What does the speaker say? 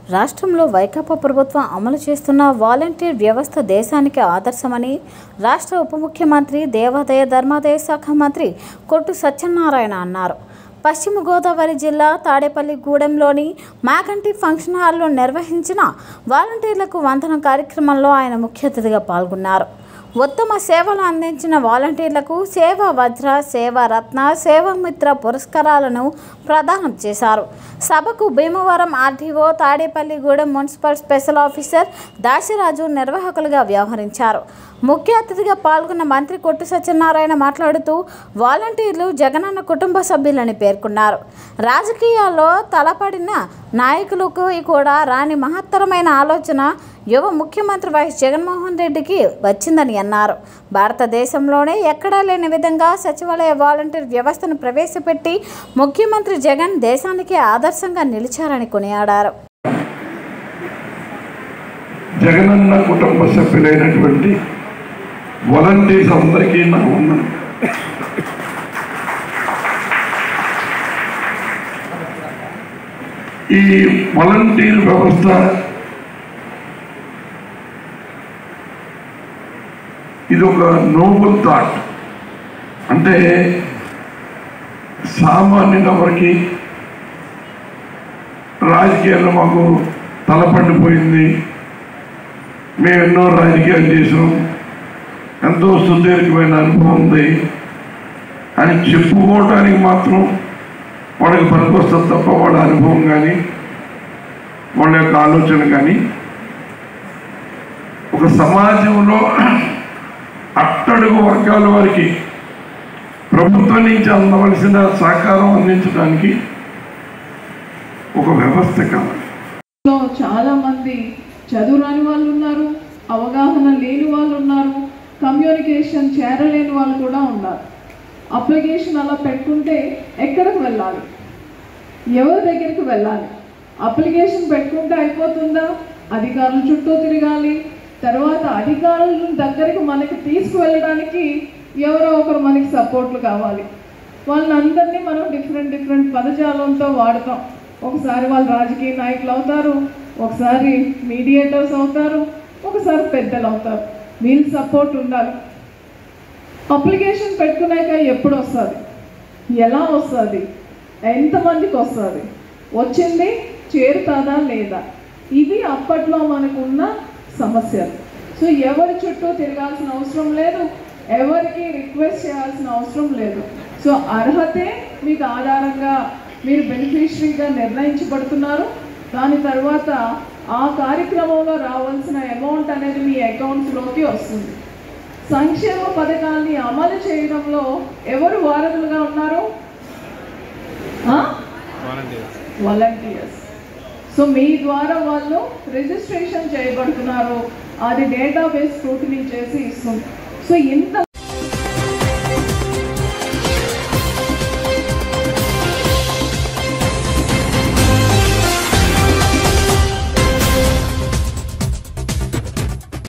రాష్ట్రంలో వైకాపా ప్రభుత్వం అమలు చేస్తున్న వాలంటీర్ వ్యవస్థ దేశానికి ఆదర్శమని రాష్ట్ర ఉప ముఖ్యమంత్రి దేవాదాయ ధర్మాదాయ శాఖ మంత్రి కొట్టు సత్యనారాయణ అన్నారు పశ్చిమ గోదావరి జిల్లా తాడేపల్లిగూడెంలోని మాగంటి ఫంక్షన్ హాల్లో నిర్వహించిన వాలంటీర్లకు వందనం కార్యక్రమంలో ఆయన ముఖ్య అతిథిగా పాల్గొన్నారు ఉత్తమ సేవలు అందించిన వాలంటీర్లకు సేవా వజ్ర సేవా రత్న సేవామిత్ర పురస్కారాలను ప్రదానం చేశారు సభకు Bhimavaram RTO Tadepalligudem municipal special officer Dasaraju నిర్వాహకులుగా వ్యవహరించారు ముఖ్య అతిథిగా పాల్గొన్న మంత్రి కొట్టు సత్యనారాయణ మాట్లాడుతూ వాలంటీర్లు జగనన్న కుటుంబ సభ్యులని పేర్కొన్నారు రాజకీయాల్లో తలపడిన నాయకులకు కూడా రాని మహత్తరమైన ఆలోచన యువ ముఖ్యమంత్రి వైఎస్ జగన్మోహన్ రెడ్డికి వచ్చిందని అన్నారు భారతదేశంలోనే ఎక్కడా లేని విధంగా సచివాలయ వాలంటీర్ వ్యవస్థను ప్రవేశపెట్టి ముఖ్యమంత్రి జగన్ దేశానికి ఆదర్శంగా నిలిచారని కొనియాడారు జగనన్న కుటుంబ సభ్యులైనటువంటి వాలంటీర్స్ అందరికీ నా ఉన్నాను ఈ వాలంటీర్ వ్యవస్థ ఇది ఒక నోబుల్ థాట్ అంటే సామాన్యుల వరకు రాజకీయాల్లో మాకు తలపండిపోయింది మేము ఎన్నో రాజకీయాలు చేసాం ఎంతో సుదీర్ఘమైన అనుభవం ఉంది అని చెప్పుకోవడానికి మాత్రం వాళ్ళకి పనికొస్తుంది తప్ప వాళ్ళ అనుభవం కానీ వాళ్ళ యొక్క ఆలోచన కానీ ఒక సమాజంలో అట్టడుగు వర్గాల వారికి ప్రభుత్వం నుంచి అందవలసిన సహకారం అందించడానికి ఒక వ్యవస్థ కావాలి లో చాలా మంది చదువు రాని వాళ్ళు ఉన్నారు అవగాహన లేని వాళ్ళు ఉన్నారు కమ్యూనికేషన్ చేరలేని వాళ్ళు కూడా ఉన్నారు అప్లికేషన్ అలా పెట్టుకుంటే ఎక్కడికి వెళ్ళాలి ఎవరి దగ్గరికి వెళ్ళాలి అప్లికేషన్ పెట్టుకుంటే అయిపోతుందా అధికారుల చుట్టూ తిరగాలి తర్వాత అధికారుల దగ్గరికి మనకి తీసుకువెళ్ళడానికి ఎవరో ఒకరు మనకి సపోర్ట్లు కావాలి వాళ్ళందరినీ మనం డిఫరెంట్ డిఫరెంట్ పదజాలంతో వాడతాం ఒకసారి వాళ్ళు రాజకీయ నాయకులు అవుతారు ఒకసారి మీడియేటర్స్ అవుతారు ఒకసారి పెద్దలు అవుతారు వీళ్ళ సపోర్ట్ ఉండాలి అప్లికేషన్ పెట్టుకున్నాక ఎప్పుడు వస్తుంది ఎలా వస్తుంది ఎంతమందికి వస్తుంది వచ్చింది చేరుతుందా లేదా ఇవి అప్పట్లో మనకు ఉన్న సమస్యలు సో ఎవరి చుట్టూ తిరగాల్సిన అవసరం లేదు ఎవరికి రిక్వెస్ట్ చేయాల్సిన అవసరం లేదు సో అర్హతే మీకు ఆధారంగా మీరు బెనిఫిషరీగా నిర్ణయించబడుతున్నారు దాని తర్వాత ఆ కార్యక్రమంలో రావాల్సిన అమౌంట్ అనేది మీ అకౌంట్స్లోకి వస్తుంది సంక్షేమ పథకాల్ని అమలు చేయడంలో ఎవరు వారధులుగా ఉన్నారు వాలంటీర్స్ సో మీ ద్వారా వాళ్ళు రిజిస్ట్రేషన్ చేయబడుతున్నారు అది డేటాబేస్ స్క్రూటినీ చేసి ఇస్తుంది సో ఇంత